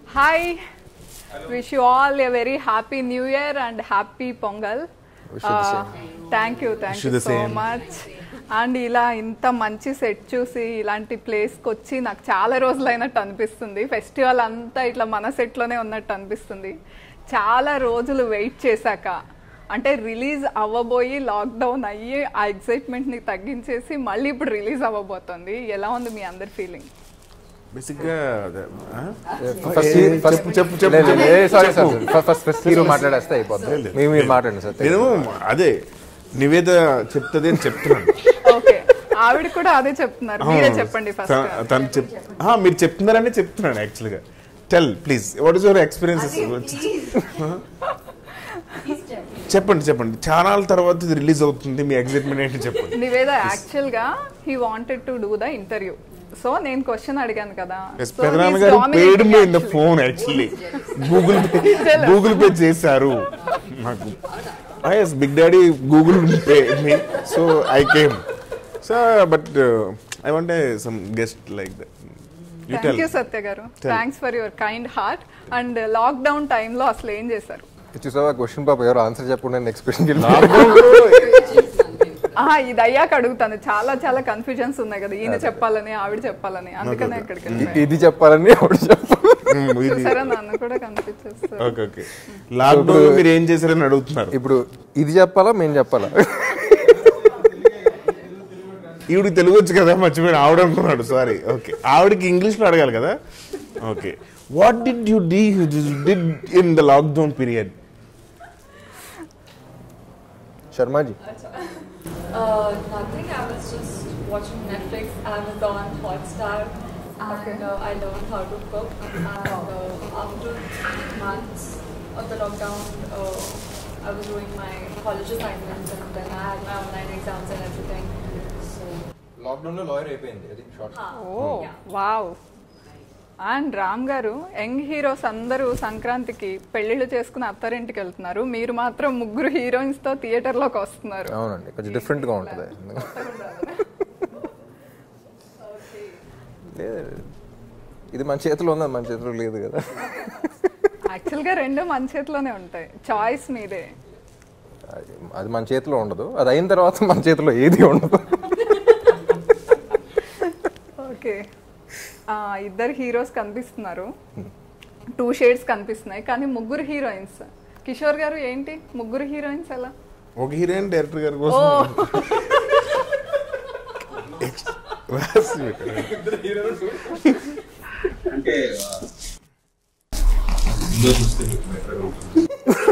Hi wish you all a very happy new year and happy Pongal Wish you the same. Thank you thank Wish you you the so same. Much and ఇలా ఇంత మంచి set చూసి ఇలాంటి ప్లేస్కి వచ్చి నాకు చాలా రోజులైనట్టు అనిపిస్తుంది ఫెస్టివల్ అంతా ఇట్లా మన సెట్లోనే ఉన్నట్టు అనిపిస్తుంది చాలా రోజులు వెయిట్ చేశాక అంటే రిలీజ్ అవ్వబోయి లాక్డౌన్ అయ్యి ఆ ఎక్సైట్మెంట్ని తగ్గించేసి మళ్ళీ ఇప్పుడు రిలీజ్ అవ్వబోతుంది ఎలా ఉంది మీ అందరి ఫీలింగ్ బేసిక్ గా అదే, ఆ? ఫస్ట్ ఏ, చెప్పు చెప్పు చెప్పు సారీ చెప్పు. సార్ ఫస్ట్ ఫస్ట్ హీరో మాట్లాడేస్తే అయిపోద్ది మీరు మీరు మాట్లాడండి సార్ నేను అదే నివేద చెప్తుంది అని చెప్తున్నాను ఓకే ఆవిడ కూడా అదే చెప్తున్నారు మీరే చెప్పండి ఫస్ట్ త- తను చెప్ ఆ, మీరు చెప్తున్నారని చెప్తున్నాను యాక్చువల్గా tell please what is your experiences చెప్పండి చెప్పండి చాలా తర్వాత ఇది రిలీజ్ అవుతుంది మీ ఎగ్జైట్మెంట్ ఏంటి చెప్పండి నివేద యాక్చువల్ గా he wanted to do the interview so నేను క్వశ్చన్ అడిగాను కదా Yes, So పెదనాన్న he's గారు dominating paid me in the actually. Phone actually Google Pay Google Pay చేశారు నాకు yes big daddy Google Pay me so I came so but I want some guest like that you thank tell you Satya గారు Tell. Thanks for your kind heart and lockdown టైంలో అసలు ఏం చేశారు చూసావా question పాప ఎవరు ఆన్సర్ చెప్పకుండా expression ఆహా ఇది అయ్యాక అడుగుతాను చాలా చాలా కన్ఫ్యూజన్స్ ఉన్నాయి కదా ఈయన చెప్పాలని ఆవిడ చెప్పాలని అందుకనే ఇక్కడికి వెళ్ళాను. ఇది చెప్పాలని ఎవరు చెప్పాలి చూసారా నన్ను కూడా కనిపించేస్తారు ఓకే ఓకే లాక్డౌన్ మీరు ఏం చేశారని అడుగుతున్నారు ఇప్పుడు ఇది చెప్పాలా మేము చెప్పాలా ఈవిడికి తెలుగు వచ్చు కదా మర్చిపోయిన ఆవిడ అనుకున్నాడు సారీ ఓకే ఆవిడకి ఇంగ్లీష్ లో అడగాలి కదా okay what did you do did in the lockdown period Sharmaji Uh, nothing. I was just watching Netflix, Amazon, Hotstar, and uh, I learned how to cook. And uh, after three months of the lockdown, uh, I was doing my college assignments, and then I had my online exams and everything. So, lockdown లో lawyer అయిపోయింది అది short oh wow and Ram గారు young heroes అందరూ సంక్రాంతికి పెళ్లిళ్ళు చేసుకుని అత్తారింటికి వెళ్తున్నారు మీరు మాత్రం ముగ్గురు హీరోయిన్స్ తో థియేటర్ లోకి వస్తున్నారు అవునండి కొంచెం డిఫరెంట్ గా ఉంటుంది లేదు ఇది మన చేతిలో ఉంది అది మన చేతిలో లేదు కదా యాక్చువల్ గా రెండు మన చేతిలోనే ఉంటాయి చాయిస్ మీదే అది- అది మన చేతిలో ఉండదు అది అయిన తర్వాత మన చేతిలో ఏది ఉండదు ఓకే ఆ, ఇద్దరు హీరోస్ కనిపిస్తున్నారు టూ షేడ్స్ కనిపిస్తున్నాయి కానీ ముగ్గురు హీరోయిన్స్ కిషోర్ గారు ఏంటి ముగ్గురు హీరోయిన్స్ ఎలా ఒక హీరోయిన్ డైరెక్టర్ గారి ఓ కోసం అంటే ఇందులో చూస్తే మీకు బెటర్గా ఉంటుంది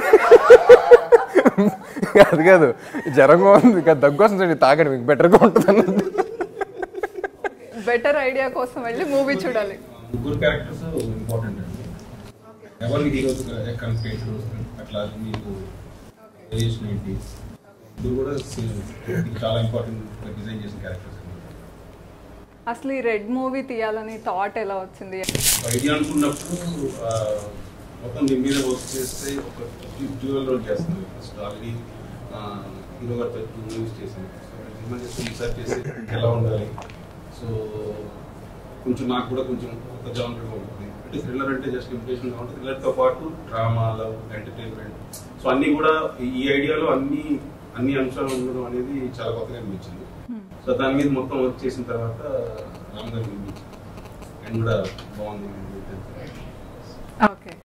అది కాదు జ్వరంగా ఉంది ఇక దగ్గు వస్తుంది తాగండి మీకు బెటర్గా ఉంటుంది అన్నట్టు బెటర్ ఐడియా కోసం వెళ్ళి మూవీ చూడాలి ముగ్గురు క్యారెక్టర్స్ ఇంపార్టెంట్ అండి ఎవరు హీరోస్ కనెక్ట్ అట్లా మీకు వేరియేషన్ ఏంటి ఇది కూడా same. చాలా ఇంపార్టెంట్ డిజైన్ చేసిన క్యారెక్టర్స్ అసలు ఈ రెడ్ మూవీ తీయాలని థాట్ ఎలా వచ్చింది ఐడియా అనుకున్నప్పుడు ఆ, మొత్తం దీని మీద వర్క్ చేస్తే ఒక డ్యూయల్ రోల్ చేస్తుంది ఫస్ట్ ఆల్రెడీ హీరో గారితో టూ మూవీస్ చేసింది సో సినిమా చేసి రీసెర్చ్ చేసి ఎలా ఉండాలి సో కొంచెం నాకు కూడా కొంచెం ఒక జానర్గా ఉంటుంది అంటే థ్రిల్లర్ అంటే జస్ట్ ఇంప్రెషన్ ఉంటుంది థ్రిల్లర్తో పాటు డ్రామా లవ్ ఎంటర్టైన్మెంట్ సో అన్నీ కూడా ఈ ఐడియాలో అన్ని అన్ని అంశాలు ఉండడం అనేది చాలా కొత్తగా అనిపించింది సో దాని మీద మొత్తం వర్క్ చేసిన తర్వాత రామ్ గారికి అనిపించింది అండ్ కూడా బాగుంది ఓకే